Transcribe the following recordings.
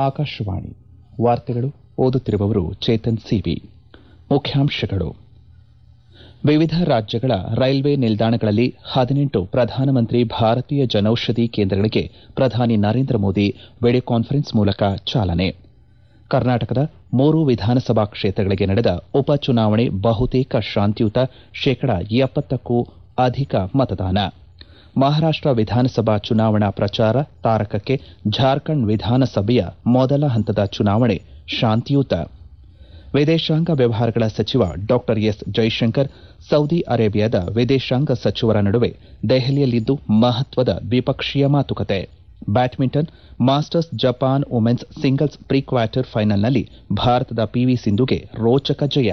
ಆಕಾಶವಾಣಿ ವಾರ್ತೆಗಳು ಓದುತ್ತಿರುವವರು ಚೇತನ್ ಸಿವಿ ಮುಖ್ಯಾಂಶಗಳು ವಿವಿಧ ರಾಜ್ಯಗಳ ರೈಲ್ವೆ ನಿಲ್ದಾಣಗಳಲ್ಲಿ ಹದಿನೆಂಟು ಪ್ರಧಾನಮಂತ್ರಿ ಭಾರತೀಯ ಜನೌಷಧಿ ಕೇಂದ್ರಗಳಿಗೆ ಪ್ರಧಾನಿ ನರೇಂದ್ರ ಮೋದಿ ವಿಡಿಯೋ ಕಾನ್ಫರೆನ್ಸ್ ಮೂಲಕ ಚಾಲನೆ ಕರ್ನಾಟಕದ ಮೂರು ವಿಧಾನಸಭಾ ಕ್ಷೇತ್ರಗಳಿಗೆ ನಡೆದ ಉಪಚುನಾವಣೆ ಬಹುತೇಕ ಶಾಂತಿಯುತ ಶೇಕಡಾ ಎಪ್ಪತ್ತಕ್ಕೂ ಅಧಿಕ ಮತದಾನ ಮಹಾರಾಷ್ಟ ವಿಧಾನಸಭಾ ಚುನಾವಣಾ ಪ್ರಚಾರ ತಾರಕಕ್ಕೆ ಜಾರ್ಖಂಡ್ ವಿಧಾನಸಭೆಯ ಮೊದಲ ಹಂತದ ಚುನಾವಣೆ ಶಾಂತಿಯುತ ವಿದೇಶಾಂಗ ವ್ಯವಹಾರಗಳ ಸಚಿವ ಡಾ ಎಸ್ ಜೈಶಂಕರ್ ಸೌದಿ ಅರೇಬಿಯಾದ ವಿದೇಶಾಂಗ ಸಚಿವರ ನಡುವೆ ದೆಹಲಿಯಲ್ಲಿಂದು ಮಹತ್ವದ ದ್ವಿಪಕ್ಷೀಯ ಮಾತುಕತೆ badminton masters Japan women's singles pre quarter ಫೈನಲ್ನಲ್ಲಿ ಭಾರತದ ಪಿವಿ ಸಿಂಧುಗೆ ರೋಚಕ ಜಯ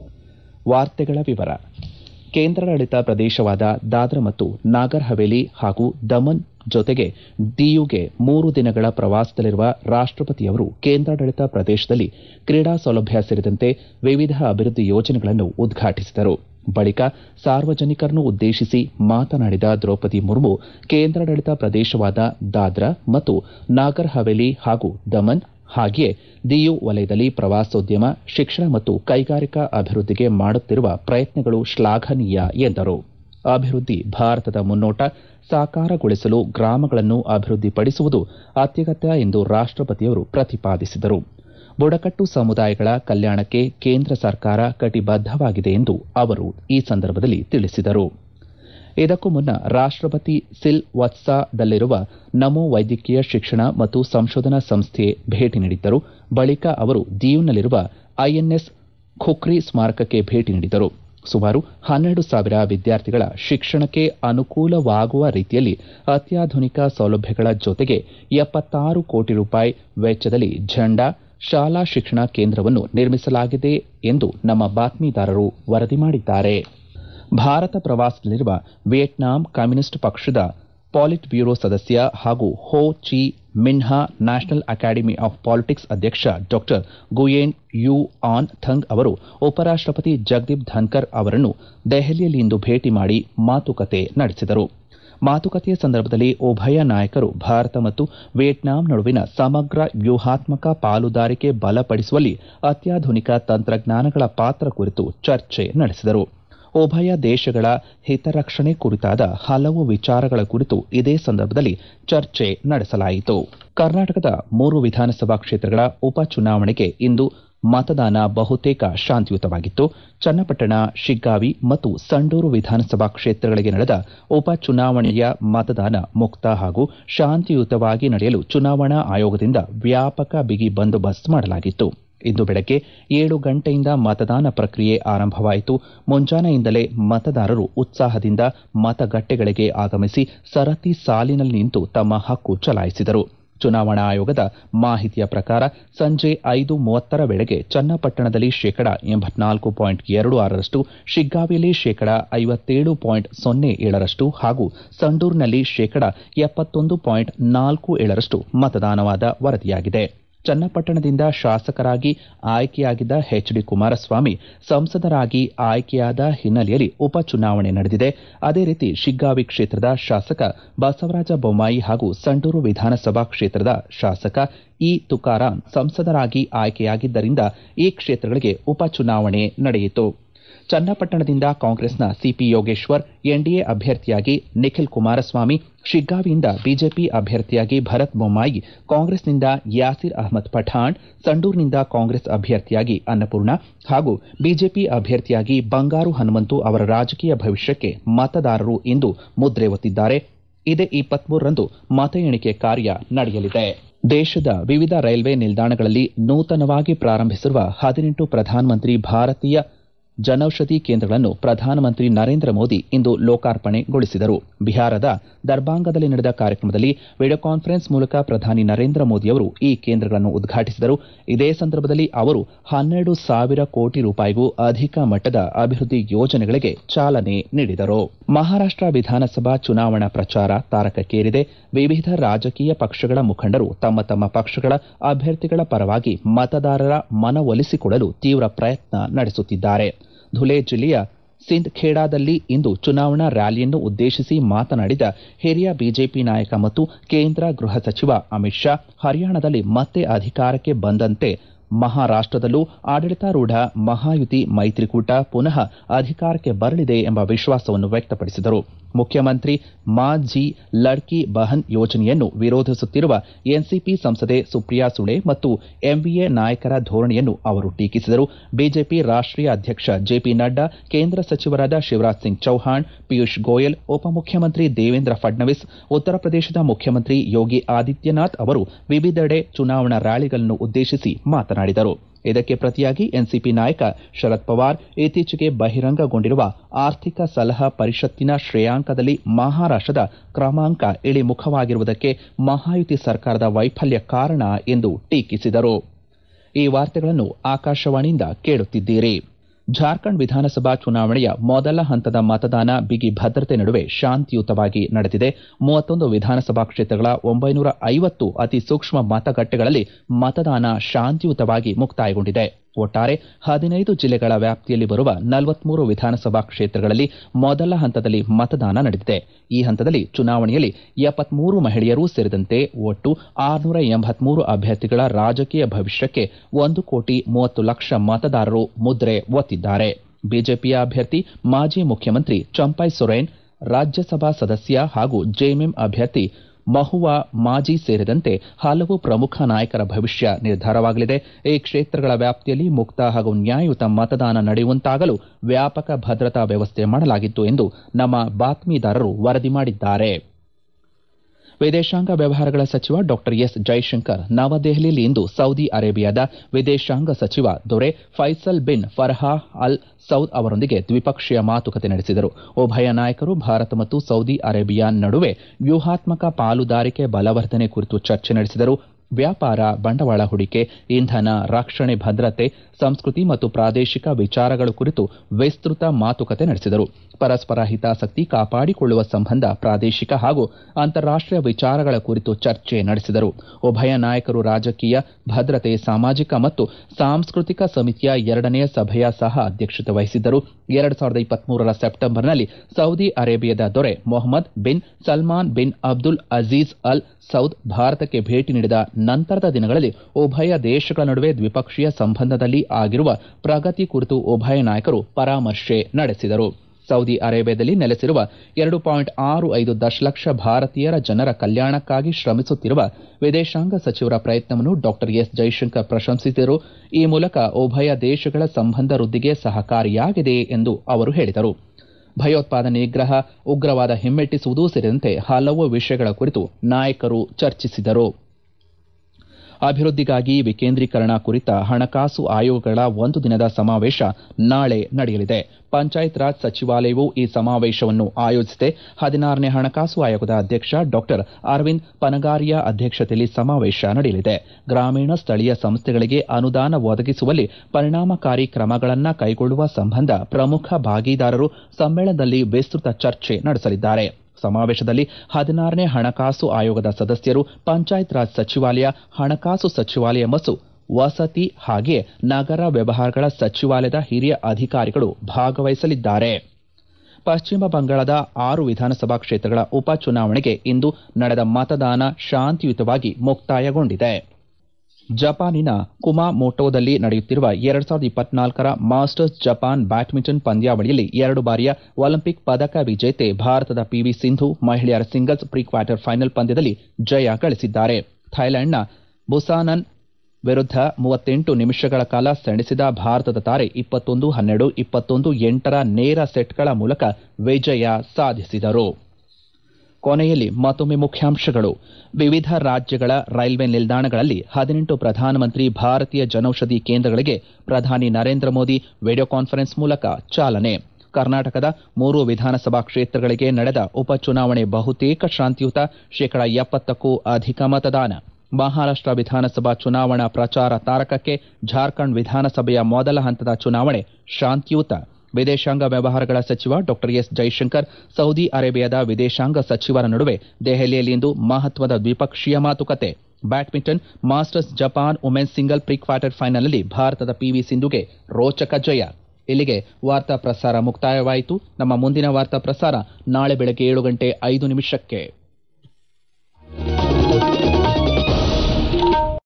ವಾರ್ತೆಗಳ ವಿವರ ಕೇಂದ್ರಾಡಳಿತ ಪ್ರದೇಶವಾದ ದಾದ್ರಾ ಮತ್ತು ನಾಗರ್ ಹವೇಲಿ ಹಾಗೂ ದಮನ್ ಜೊತೆಗೆ ಡಿಯುಗೆ ಮೂರು ದಿನಗಳ ಪ್ರವಾಸದಲ್ಲಿರುವ ರಾಷ್ಟಪತಿಯವರು ಕೇಂದ್ರಾಡಳಿತ ಪ್ರದೇಶದಲ್ಲಿ ಕ್ರೀಡಾ ಸೌಲಭ್ಯ ಸೇರಿದಂತೆ ವಿವಿಧ ಅಭಿವೃದ್ಧಿ ಯೋಜನೆಗಳನ್ನು ಉದ್ಘಾಟಿಸಿದರು ಬಳಿಕ ಸಾರ್ವಜನಿಕರನ್ನು ಉದ್ದೇಶಿಸಿ ಮಾತನಾಡಿದ ದ್ರೌಪದಿ ಮುರ್ಮು ಕೇಂದ್ರಾಡಳಿತ ಪ್ರದೇಶವಾದ ದಾದ್ರಾ ಮತ್ತು ನಾಗರ್ ಹವೇಲಿ ಹಾಗೂ ದಮನ್ ಹಾಗೆಯೇ ದಿಯು ವಲಯದಲ್ಲಿ ಪ್ರವಾಸೋದ್ಯಮ ಶಿಕ್ಷಣ ಮತ್ತು ಕೈಗಾರಿಕಾ ಅಭಿವೃದ್ಧಿಗೆ ಮಾಡುತ್ತಿರುವ ಪ್ರಯತ್ನಗಳು ಶ್ಲಾಘನೀಯ ಎಂದರು ಅಭಿವೃದ್ಧಿ ಭಾರತದ ಮುನ್ನೋಟ ಸಾಕಾರಗೊಳಿಸಲು ಗ್ರಾಮಗಳನ್ನು ಅಭಿವೃದ್ಧಿಪಡಿಸುವುದು ಅತ್ಯಗತ್ಯ ಎಂದು ರಾಷ್ಟಪತಿಯವರು ಪ್ರತಿಪಾದಿಸಿದರು ಬುಡಕಟ್ಟು ಸಮುದಾಯಗಳ ಕಲ್ಯಾಣಕ್ಕೆ ಕೇಂದ್ರ ಸರ್ಕಾರ ಕಟಿಬದ್ದವಾಗಿದೆ ಎಂದು ಅವರು ಈ ಸಂದರ್ಭದಲ್ಲಿ ತಿಳಿಸಿದರು ಇದಕ್ಕೂ ಮುನ್ನ ರಾಷ್ಟಪತಿ ಸಿಲ್ ವತ್ಸಾದಲ್ಲಿರುವ ನಮೋ ವೈದ್ಯಕೀಯ ಶಿಕ್ಷಣ ಮತ್ತು ಸಂಶೋಧನಾ ಸಂಸ್ಥೆ ಭೇಟಿ ನೀಡಿದ್ದರು ಬಳಿಕ ಅವರು ದಿಯುನಲ್ಲಿರುವ ಐಎನ್ಎಸ್ ಖುಕ್ರಿ ಸ್ಮಾರಕಕ್ಕೆ ಭೇಟಿ ನೀಡಿದರು ಸುಮಾರು ಹನ್ನೆರಡು ಸಾವಿರ ವಿದ್ಯಾರ್ಥಿಗಳ ಶಿಕ್ಷಣಕ್ಕೆ ಅನುಕೂಲವಾಗುವ ರೀತಿಯಲ್ಲಿ ಅತ್ಯಾಧುನಿಕ ಸೌಲಭ್ಯಗಳ ಜೊತೆಗೆ ಎಪ್ಪತ್ತಾರು ಕೋಟಿ ರೂಪಾಯಿ ವೆಚ್ಚದಲ್ಲಿ ಝಂಡಾ ಶಾಲಾ ಶಿಕ್ಷಣ ಕೇಂದ್ರವನ್ನು ನಿರ್ಮಿಸಲಾಗಿದೆ ಎಂದು ನಮ್ಮ ಬಾತ್ಮೀದಾರರು ವರದಿ ಮಾಡಿದ್ದಾರೆ ಭಾರತ ಪ್ರವಾಸದಲ್ಲಿರುವ ವಿಯೆಟ್ನಾಂ ಕಮ್ಯುನಿಸ್ಟ್ ಪಕ್ಷದ ಪಾಲಿಟ್ ಬ್ಯೂರೋ ಸದಸ್ಯ ಹಾಗೂ Ho Chi Minh National Academy of Politics ಅಧ್ಯಕ್ಷ ಡಾ ಗುಯೇನ್ ಯು ಆನ್ ಥಂಗ್ ಅವರು ಉಪರಾಷ್ಟಪತಿ ಜಗದೀಪ್ ಧನ್ಕರ್ ಅವರನ್ನು ದೆಹಲಿಯಲ್ಲಿಂದು ಭೇಟಿ ಮಾಡಿ ಮಾತುಕತೆ ನಡೆಸಿದರು ಮಾತುಕತೆಯ ಸಂದರ್ಭದಲ್ಲಿ ಉಭಯ ನಾಯಕರು ಭಾರತ ಮತ್ತು ವಿಯೆಟ್ನಾಂ ನಡುವಿನ ಸಮಗ್ರ ವ್ಯೂಹಾತ್ಮಕ ಪಾಲುದಾರಿಕೆ ಬಲಪಡಿಸುವಲ್ಲಿ ಅತ್ಯಾಧುನಿಕ ತಂತ್ರಜ್ಞಾನಗಳ ಪಾತ್ರ ಕುರಿತು ಚರ್ಚೆ ನಡೆಸಿದರು ಉಭಯ ದೇಶಗಳ ಹಿತರಕ್ಷಣೆ ಕುರಿತಾದ ಹಲವು ವಿಚಾರಗಳ ಕುರಿತು ಇದೇ ಸಂದರ್ಭದಲ್ಲಿ ಚರ್ಚೆ ನಡೆಸಲಾಯಿತು ಕರ್ನಾಟಕದ ಮೂರು ವಿಧಾನಸಭಾ ಕ್ಷೇತ್ರಗಳ ಉಪಚುನಾವಣೆಗೆ ಇಂದು ಮತದಾನ ಬಹುತೇಕ ಶಾಂತಿಯುತವಾಗಿತ್ತು ಚನ್ನಪಟ್ಟಣ ಶಿಗ್ಗಾವಿ ಮತ್ತು ಸಂಡೂರು ವಿಧಾನಸಭಾ ಕ್ಷೇತ್ರಗಳಿಗೆ ನಡೆದ ಉಪಚುನಾವಣೆಯ ಮತದಾನ ಮುಕ್ತ ಹಾಗೂ ಶಾಂತಿಯುತವಾಗಿ ನಡೆಯಲು ಚುನಾವಣಾ ಆಯೋಗದಿಂದ ವ್ಯಾಪಕ ಬಿಗಿ ಬಂದೋಬಸ್ತ್ ಮಾಡಲಾಗಿತ್ತು ಇಂದು ಬೆಳಗ್ಗೆ ಏಳು ಗಂಟೆಯಿಂದ ಮತದಾನ ಪ್ರಕ್ರಿಯೆ ಆರಂಭವಾಯಿತು ಮುಂಜಾನೆಯಿಂದಲೇ ಮತದಾರರು ಉತ್ಸಾಹದಿಂದ ಮತಗಟ್ಟೆಗಳಿಗೆ ಆಗಮಿಸಿ ಸರತಿ ಸಾಲಿನಲ್ಲಿ ನಿಂತು ತಮ್ಮ ಹಕ್ಕು ಚಲಾಯಿಸಿದರು ಚುನಾವಣಾ ಆಯೋಗದ ಮಾಹಿತಿಯ ಪ್ರಕಾರ ಸಂಜೆ ಐದು ಮೂವತ್ತರ ವೇಳೆಗೆ ಚನ್ನಪಟ್ಟಣದಲ್ಲಿ ಶೇಕಡಾ ಎಂಬತ್ನಾಲ್ಕು ಪಾಯಿಂಟ್ ಎರಡು ಆರರಷ್ಟು ಶಿಗ್ಗಾವಿಯಲ್ಲಿ ಶೇಕಡಾ ಐವತ್ತೇಳು ಪಾಯಿಂಟ್ ಸೊನ್ನೆ ಏಳರಷ್ಟು ಹಾಗೂ ಸಂಡೂರಿನಲ್ಲಿ ಶೇಕಡಾ ಎಪ್ಪತ್ತೊಂದು ಪಾಯಿಂಟ್ ನಾಲ್ಕು ಏಳರಷ್ಟು ಮತದಾನವಾದ ವರದಿಯಾಗಿದೆ ಚನ್ನಪಟ್ಟಣದಿಂದ ಶಾಸಕರಾಗಿ ಆಯ್ಕೆಯಾಗಿದ್ದ ಎಚ್ ಡಿ ಕುಮಾರಸ್ವಾಮಿ ಸಂಸದರಾಗಿ ಆಯ್ಕೆಯಾದ ಹಿನ್ನೆಲೆಯಲ್ಲಿ ಉಪಚುನಾವಣೆ ನಡೆದಿದೆ ಅದೇ ರೀತಿ ಶಿಗ್ಗಾವಿ ಕ್ಷೇತ್ರದ ಶಾಸಕ ಬಸವರಾಜ ಬೊಮ್ಮಾಯಿ ಹಾಗೂ ಸಂಡೂರು ವಿಧಾನಸಭಾ ಕ್ಷೇತ್ರದ ಶಾಸಕ ಇ ತುಕಾರಾಂ ಸಂಸದರಾಗಿ ಆಯ್ಕೆಯಾಗಿದ್ದರಿಂದ ಈ ಕ್ಷೇತ್ರಗಳಿಗೆ ಉಪಚುನಾವಣೆ ನಡೆಯಿತು ಚನ್ನಪಟ್ಟಣದಿಂದ ಕಾಂಗ್ರೆಸ್ನ ಸಿಪಿ ಯೋಗೇಶ್ವರ್ ಎನ್ಡಿಎ ಅಭ್ಯರ್ಥಿಯಾಗಿ ನಿಖಿಲ್ ಕುಮಾರಸ್ವಾಮಿ ಶಿಗ್ಗಾವಿಯಿಂದ ಬಿಜೆಪಿ ಅಭ್ಯರ್ಥಿಯಾಗಿ ಭರತ್ ಬೊಮ್ಮಾಯಿ ಕಾಂಗ್ರೆಸ್ನಿಂದ ಯಾಸಿರ್ ಅಹಮದ್ ಪಠಾಣ್ ಸಂಡೂರಿನಿಂದ ಕಾಂಗ್ರೆಸ್ ಅಭ್ಯರ್ಥಿಯಾಗಿ ಅನ್ನಪೂರ್ಣ ಹಾಗೂ ಬಿಜೆಪಿ ಅಭ್ಯರ್ಥಿಯಾಗಿ ಬಂಗಾರು ಹನುಮಂತು ಅವರ ರಾಜಕೀಯ ಭವಿಷ್ಯಕ್ಕೆ ಮತದಾರರು ಇಂದು ಮುದ್ರೆ ಒತ್ತಿದ್ದಾರೆ ಇದೇ ಇಪ್ಪತ್ಮೂರರಂದು ಮತ ಎಣಿಕೆ ಕಾರ್ಯ ನಡೆಯಲಿದೆ ದೇಶದ ವಿವಿಧ ರೈಲ್ವೆ ನಿಲ್ದಾಣಗಳಲ್ಲಿ ನೂತನವಾಗಿ ಪ್ರಾರಂಭಿಸಿರುವ ಹದಿನೆಂಟು ಪ್ರಧಾನಮಂತ್ರಿ ಭಾರತೀಯ ಜನೌಷಧಿ ಕೇಂದ್ರಗಳನ್ನು ಪ್ರಧಾನಮಂತ್ರಿ ನರೇಂದ್ರ ಮೋದಿ ಇಂದು ಲೋಕಾರ್ಪಣೆಗೊಳಿಸಿದರು ಬಿಹಾರದ ದರ್ಬಾಂಗದಲ್ಲಿ ನಡೆದ ಕಾರ್ಯಕ್ರಮದಲ್ಲಿ ವಿಡಿಯೋ ಕಾನ್ಫರೆನ್ಸ್ ಮೂಲಕ ಪ್ರಧಾನಿ ನರೇಂದ್ರ ಮೋದಿಯವರು ಈ ಕೇಂದ್ರಗಳನ್ನು ಉದ್ಘಾಟಿಸಿದರು ಇದೇ ಸಂದರ್ಭದಲ್ಲಿ ಅವರು ಹನ್ನೆರಡು ಸಾವಿರ ಕೋಟಿ ರೂಪಾಯಿಗೂ ಅಧಿಕ ಮಟ್ಟದ ಅಭಿವೃದ್ಧಿ ಯೋಜನೆಗಳಿಗೆ ಚಾಲನೆ ನೀಡಿದರು ಮಹಾರಾಷ್ಟ ವಿಧಾನಸಭಾ ಚುನಾವಣಾ ಪ್ರಚಾರ ತಾರಕಕ್ಕೇರಿದೆ ವಿವಿಧ ರಾಜಕೀಯ ಪಕ್ಷಗಳ ಮುಖಂಡರು ತಮ್ಮ ತಮ್ಮ ಪಕ್ಷಗಳ ಅಭ್ಯರ್ಥಿಗಳ ಪರವಾಗಿ ಮತದಾರರ ಮನವೊಲಿಸಿಕೊಳ್ಳಲು ತೀವ್ರ ಪ್ರಯತ್ನ ನಡೆಸುತ್ತಿದ್ದಾರೆ ಧುಲೆ ಜಿಲ್ಲೆಯ ಸಿಂದ್ಖೇಡಾದಲ್ಲಿ ಇಂದು ಚುನಾವಣಾ ರ್ಯಾಲಿಯನ್ನು ಉದ್ದೇಶಿಸಿ ಮಾತನಾಡಿದ ಹಿರಿಯ ಬಿಜೆಪಿ ನಾಯಕ ಮತ್ತು ಕೇಂದ್ರ ಗೃಹ ಸಚಿವ ಅಮಿತ್ ಶಾ ಹರಿಯಾಣದಲ್ಲಿ ಮತ್ತೆ ಅಧಿಕಾರಕ್ಕೆ ಬಂದಂತೆ ಮಹಾರಾಷ್ಟದಲ್ಲೂ ಆಡಳಿತಾರೂಢ ಮಹಾಯುತಿ ಮೈತ್ರಿಕೂಟ ಪುನಃ ಅಧಿಕಾರಕ್ಕೆ ಬರಲಿದೆ ಎಂಬ ವಿಶ್ವಾಸವನ್ನು ವ್ಯಕ್ತಪಡಿಸಿದರು ಮುಖ್ಯಮಂತ್ರಿ ಮಾ ಜಿ ಲಡ್ಕಿ ಬಹನ್ ಯೋಜನೆಯನ್ನು ವಿರೋಧಿಸುತ್ತಿರುವ ಎನ್ಸಿಪಿ ಸಂಸದೆ ಸುಪ್ರಿಯಾ ಸುಳೆ ಮತ್ತು ಎಂವಿಎ ನಾಯಕರ ಧೋರಣೆಯನ್ನು ಅವರು ಟೀಕಿಸಿದರು ಬಿಜೆಪಿ ರಾಷ್ಟೀಯ ಅಧ್ಯಕ್ಷ ಜೆಪಿ ನಡ್ಡಾ ಕೇಂದ್ರ ಸಚಿವರಾದ ಶಿವರಾಜ್ ಸಿಂಗ್ ಚೌಹಾಣ್ ಪಿಯೂಷ್ ಗೋಯಲ್ ಉಪಮುಖ್ಯಮಂತ್ರಿ ದೇವೇಂದ್ರ ಫಡ್ನವೀಸ್ ಉತ್ತರ ಪ್ರದೇಶದ ಮುಖ್ಯಮಂತ್ರಿ ಯೋಗಿ ಆದಿತ್ಯನಾಥ್ ಅವರು ವಿವಿಧೆಡೆ ಚುನಾವಣಾ ರ್ಯಾಲಿಗಳನ್ನು ಉದ್ದೇಶಿಸಿ ಮಾತನಾಡಿದರು ಇದಕ್ಕೆ ಪ್ರತಿಯಾಗಿ ಎನ್ಸಿಪಿ ನಾಯಕ ಶರದ್ ಪವಾರ್ ಇತ್ತೀಚೆಗೆ ಬಹಿರಂಗಗೊಂಡಿರುವ ಆರ್ಥಿಕ ಸಲಹಾ ಪರಿಷತ್ತಿನ ಶ್ರೇಯಾಂಕದಲ್ಲಿ ಮಹಾರಾಷ್ಟದ ಕ್ರಮಾಂಕ ಇಳಿಮುಖವಾಗಿರುವುದಕ್ಕೆ ಮಹಾಯುತಿ ಸರ್ಕಾರದ ವೈಫಲ್ಯ ಕಾರಣ ಎಂದು ಟೀಕಿಸಿದರು ಈ ವಾರ್ತೆಗಳನ್ನು ಆಕಾಶವಾಣಿಯಿಂದ ಕೇಳುತ್ತಿದ್ದೀರಿ ಜಾರ್ಖಂಡ್ ವಿಧಾನಸಭಾ ಚುನಾವಣೆಯ ಮೊದಲ ಹಂತದ ಮತದಾನ ಬಿಗಿ ಭದ್ರತೆ ನಡುವೆ ಶಾಂತಿಯುತವಾಗಿ ನಡೆದಿದೆ ಮೂವತ್ತೊಂದು ವಿಧಾನಸಭಾ ಕ್ಷೇತ್ರಗಳ ಒಂಬೈನೂರ ಐವತ್ತು ಅತಿ ಸೂಕ್ಷ್ಮ ಮತಗಟ್ಟೆಗಳಲ್ಲಿ ಮತದಾನ ಶಾಂತಿಯುತವಾಗಿ ಮುಕ್ತಾಯಗೊಂಡಿದೆ ಒಟ್ಟಾರೆ ಹದಿನೈದು ಜಿಲ್ಲೆಗಳ ವ್ಯಾಪ್ತಿಯಲ್ಲಿ ಬರುವ ನಲವತ್ಮೂರು ವಿಧಾನಸಭಾ ಕ್ಷೇತ್ರಗಳಲ್ಲಿ ಮೊದಲ ಹಂತದಲ್ಲಿ ಮತದಾನ ನಡೆದಿದೆ ಈ ಹಂತದಲ್ಲಿ ಚುನಾವಣೆಯಲ್ಲಿ ಎಪ್ಪತ್ಮೂರು ಮಹಿಳೆಯರೂ ಸೇರಿದಂತೆ ಒಟ್ಟು ಆರುನೂರ ಎಂಬತ್ಮೂರು ಅಭ್ಯರ್ಥಿಗಳ ರಾಜಕೀಯ ಭವಿಷ್ಯಕ್ಕೆ ಒಂದು ಕೋಟಿ ಮೂವತ್ತು ಲಕ್ಷ ಮತದಾರರು ಮುದ್ರೆ ಒತ್ತಿದ್ದಾರೆ ಬಿಜೆಪಿಯ ಅಭ್ಯರ್ಥಿ ಮಾಜಿ ಮುಖ್ಯಮಂತ್ರಿ ಚಂಪೈ ಸೊರೇನ್ ರಾಜ್ಯಸಭಾ ಸದಸ್ಯ ಹಾಗೂ ಜೆಎಂಎಂ ಅಭ್ಯರ್ಥಿ ಮಹುವಾ ಮಾಜಿ ಸೇರಿದಂತೆ ಹಲವು ಪ್ರಮುಖ ನಾಯಕರ ಭವಿಷ್ಯ ನಿರ್ಧಾರವಾಗಲಿದೆ ಈ ಕ್ಷೇತ್ರಗಳ ವ್ಯಾಪ್ತಿಯಲ್ಲಿ ಮುಕ್ತ ಹಾಗೂ ನ್ಯಾಯಯುತ ಮತದಾನ ನಡೆಯುವಂತಾಗಲು ವ್ಯಾಪಕ ಭದ್ರತಾ ವ್ಯವಸ್ಥೆ ಮಾಡಲಾಗಿತ್ತು ಎಂದು ನಮ್ಮ ಬಾತ್ಮೀದಾರರು ವರದಿ ಮಾಡಿದ್ದಾರೆ ವಿದೇಶಾಂಗ ವ್ಯವಹಾರಗಳ ಸಚಿವ ಡಾ ಎಸ್ ಜೈಶಂಕರ್ ನವದೆಹಲಿಯಲ್ಲಿ ಇಂದು ಸೌದಿ ಅರೇಬಿಯಾದ ವಿದೇಶಾಂಗ ಸಚಿವ ದೊರೆ Faisal bin Farah Al Saud ಅವರೊಂದಿಗೆ ದ್ವಿಪಕ್ಷೀಯ ಮಾತುಕತೆ ನಡೆಸಿದರು ಉಭಯ ನಾಯಕರು ಭಾರತ ಮತ್ತು ಸೌದಿ ಅರೇಬಿಯಾ ನಡುವೆ ವ್ಯೂಹಾತ್ಮಕ ಪಾಲುದಾರಿಕೆ ಬಲವರ್ಧನೆ ಕುರಿತು ಚರ್ಚೆ ನಡೆಸಿದರು ವ್ಯಾಪಾರ ಬಂಡವಾಳ ಹೂಡಿಕೆ ಇಂಧನ ರಕ್ಷಣೆ ಭದ್ರತೆ ಸಂಸ್ಕೃತಿ ಮತ್ತು ಪ್ರಾದೇಶಿಕ ವಿಚಾರಗಳ ಕುರಿತು ವಿಸ್ತೃತ ಮಾತುಕತೆ ನಡೆಸಿದರು ಪರಸ್ಪರ ಹಿತಾಸಕ್ತಿ ಕಾಪಾಡಿಕೊಳ್ಳುವ ಸಂಬಂಧ ಪ್ರಾದೇಶಿಕ ಹಾಗೂ ಅಂತಾರಾಷ್ಟೀಯ ವಿಚಾರಗಳ ಕುರಿತು ಚರ್ಚೆ ನಡೆಸಿದರು ಉಭಯ ನಾಯಕರು ರಾಜಕೀಯ ಭದ್ರತೆ ಸಾಮಾಜಿಕ ಮತ್ತು ಸಾಂಸ್ಕೃತಿಕ ಸಮಿತಿಯ ಎರಡನೇ ಸಭೆಯ ಸಹ ಅಧ್ಯಕ್ಷತೆ ವಹಿಸಿದ್ದರು ಎರಡು ಸಾವಿರದ ಇಪ್ಪತ್ಮೂರರ ಸೆಪ್ಟೆಂಬರ್ನಲ್ಲಿ ಸೌದಿ ಅರೇಬಿಯಾದ ದೊರೆ Mohammed bin Salman bin Abdul Aziz al Saud ಭಾರತಕ್ಕೆ ಭೇಟಿ ನೀಡಿದ ನಂತರದ ದಿನಗಳಲ್ಲಿ ಉಭಯ ದೇಶಗಳ ನಡುವೆ ದ್ವಿಪಕ್ಷೀಯ ಸಂಬಂಧದಲ್ಲಿ ಆಗಿರುವ ಪ್ರಗತಿ ಕುರಿತು ಉಭಯ ನಾಯಕರು ಪರಾಮರ್ಶೆ ನಡೆಸಿದರು ಸೌದಿ ಅರೇಬಿಯಾದಲ್ಲಿ ನೆಲೆಸಿರುವ ಎರಡು ಪಾಯಿಂಟ್ ಆರು ಐದು ದಶಲಕ್ಷ ಭಾರತೀಯರ ಜನರ ಕಲ್ಯಾಣಕ್ಕಾಗಿ ಶ್ರಮಿಸುತ್ತಿರುವ ವಿದೇಶಾಂಗ ಸಚಿವರ ಪ್ರಯತ್ನವನ್ನು ಡಾ ಎಸ್ ಜೈಶಂಕರ್ ಪ್ರಶಂಸಿಸಿದರು ಈ ಮೂಲಕ ಉಭಯ ದೇಶಗಳ ಸಂಬಂಧ ವೃದ್ಧಿಗೆ ಸಹಕಾರಿಯಾಗಿದೆ ಎಂದು ಅವರು ಹೇಳಿದರು ಭಯೋತ್ಪಾದನೆ ನಿಗ್ರಹ ಉಗ್ರವಾದ ಹಿಮ್ಮೆಟ್ಟಿಸುವುದು ಸೇರಿದಂತೆ ಹಲವು ವಿಷಯಗಳ ಕುರಿತು ನಾಯಕರು ಚರ್ಚಿಸಿದರು ಅಭಿವೃದ್ಧಿಗಾಗಿ ವಿಕೇಂದ್ರೀಕರಣ ಕುರಿತ ಹಣಕಾಸು ಆಯೋಗಗಳ ಒಂದು ದಿನದ ಸಮಾವೇಶ ನಾಳೆ ನಡೆಯಲಿದೆ ಪಂಚಾಯತ್ ರಾಜ್ ಸಚಿವಾಲಯವು ಈ ಸಮಾವೇಶವನ್ನು ಆಯೋಜಿಸಿದೆ ಹದಿನಾರನೇ ಹಣಕಾಸು ಆಯೋಗದ ಅಧ್ಯಕ್ಷ ಡಾ ಅರವಿಂದ್ ಪನಗಾರಿಯಾ ಅಧ್ಯಕ್ಷತೆಯಲ್ಲಿ ಸಮಾವೇಶ ನಡೆಯಲಿದೆ ಗ್ರಾಮೀಣ ಸ್ಥಳೀಯ ಸಂಸ್ಥೆಗಳಿಗೆ ಅನುದಾನ ಒದಗಿಸುವಲ್ಲಿ ಪರಿಣಾಮಕಾರಿ ಕ್ರಮಗಳನ್ನು ಕೈಗೊಳ್ಳುವ ಸಂಬಂಧ ಪ್ರಮುಖ ಭಾಗಿದಾರರು ಸಮ್ಮೇಳನದಲ್ಲಿ ವಿಸ್ತೃತ ಚರ್ಚೆ ನಡೆಸಲಿದ್ದಾರೆ ಸಮಾವೇಶದಲ್ಲಿ ಹದಿನಾರನೇ ಹಣಕಾಸು ಆಯೋಗದ ಸದಸ್ಯರು ಪಂಚಾಯತ್ ರಾಜ್ ಸಚಿವಾಲಯ ಹಣಕಾಸು ಸಚಿವಾಲಯ ಮತ್ತು ವಸತಿ ಹಾಗೆಯೇ ನಗರ ವ್ಯವಹಾರಗಳ ಸಚಿವಾಲಯದ ಹಿರಿಯ ಅಧಿಕಾರಿಗಳು ಭಾಗವಹಿಸಲಿದ್ದಾರೆ ಪಶ್ಚಿಮ ಬಂಗಾಳದ ಆರು ವಿಧಾನಸಭಾ ಕ್ಷೇತ್ರಗಳ ಉಪಚುನಾವಣೆಗೆ ಇಂದು ನಡೆದ ಮತದಾನ ಶಾಂತಿಯುತವಾಗಿ ಮುಕ್ತಾಯಗೊಂಡಿದೆ ಜಪಾನಿನ ಕುಮಾಮೋಟೋದಲ್ಲಿ ನಡೆಯುತ್ತಿರುವ ಎರಡ್ ಸಾವಿರದ ಇಪ್ಪತ್ನಾಲ್ಕರ ಮಾಸ್ಟರ್ಸ್ ಜಪಾನ್ ಬ್ಯಾಡ್ಮಿಂಟನ್ ಪಂದ್ಯಾವಳಿಯಲ್ಲಿ ಎರಡು ಬಾರಿಯ ಒಲಿಂಪಿಕ್ ಪದಕ ವಿಜೇತೆ ಭಾರತದ ಪಿವಿ ಸಿಂಧು ಮಹಿಳೆಯರ ಸಿಂಗಲ್ಸ್ ಪ್ರೀ ಕ್ವಾರ್ಟರ್ ಫೈನಲ್ ಪಂದ್ಯದಲ್ಲಿ ಜಯ ಗಳಿಸಿದ್ದಾರೆ ಥೈಲ್ಯಾಂಡ್ನ ಬುಸಾನನ್ ವಿರುದ್ಧ ಮೂವತ್ತೆಂಟು ನಿಮಿಷಗಳ ಕಾಲ ಸೆಣಸಿದ ಭಾರತದ ತಾರೆ ಇಪ್ಪತ್ತೊಂದು ಹನ್ನೆರಡು ಇಪ್ಪತ್ತೊಂದು ಎಂಟರ ನೇರ ಸೆಟ್ಗಳ ಮೂಲಕ ವಿಜಯ ಸಾಧಿಸಿದರು ಕೊನೆಯಲ್ಲಿ ಮತ್ತೊಮ್ಮೆ ಮುಖ್ಯಾಂಶಗಳು ವಿವಿಧ ರಾಜ್ಯಗಳ ರೈಲ್ವೆ ನಿಲ್ದಾಣಗಳಲ್ಲಿ ಹದಿನೆಂಟು ಪ್ರಧಾನಮಂತ್ರಿ ಭಾರತೀಯ ಜನೌಷಧಿ ಕೇಂದ್ರಗಳಿಗೆ ಪ್ರಧಾನಿ ನರೇಂದ್ರ ಮೋದಿ ವಿಡಿಯೋ ಕಾನ್ಫರೆನ್ಸ್ ಮೂಲಕ ಚಾಲನೆ ಕರ್ನಾಟಕದ ಮೂರು ವಿಧಾನಸಭಾ ಕ್ಷೇತ್ರಗಳಿಗೆ ನಡೆದ ಉಪಚುನಾವಣೆ ಬಹುತೇಕ ಶಾಂತಿಯುತ ಶೇಕಡ ಎಪ್ಪತ್ತಕ್ಕೂ ಅಧಿಕ ಮತದಾನ ಮಹಾರಾಷ್ಟ್ರ ವಿಧಾನಸಭಾ ಚುನಾವಣಾ ಪ್ರಚಾರ ತಾರಕಕ್ಕೆ ಜಾರ್ಖಂಡ್ ವಿಧಾನಸಭೆಯ ಮೊದಲ ಹಂತದ ಚುನಾವಣೆ ಶಾಂತಿಯುತ ವಿದೇಶಾಂಗ ವ್ಯವಹಾರಗಳ ಸಚಿವ ಡಾ ಎಸ್ ಜೈಶಂಕರ್ ಸೌದಿ ಅರೇಬಿಯಾದ ವಿದೇಶಾಂಗ ಸಚಿವರ ನಡುವೆ ದೆಹಲಿಯಲ್ಲಿಂದು ಮಹತ್ವದ ದ್ವಿಪಕ್ಷೀಯ ಮಾತುಕತೆ badminton masters Japan women's single pre quarter ಫೈನಲ್ನಲ್ಲಿ ಭಾರತದ ಪಿವಿ ಸಿಂಧುಗೆ ರೋಚಕ ಜಯ ಇಲ್ಲಿಗೆ ವಾರ್ತಾ ಪ್ರಸಾರ ಮುಕ್ತಾಯವಾಯಿತು ನಮ್ಮ ಮುಂದಿನ ವಾರ್ತಾ ಪ್ರಸಾರ ನಾಳೆ ಬೆಳಗ್ಗೆ ಏಳು ಗಂಟೆ ಐದು ನಿಮಿಷಕ್ಕೆ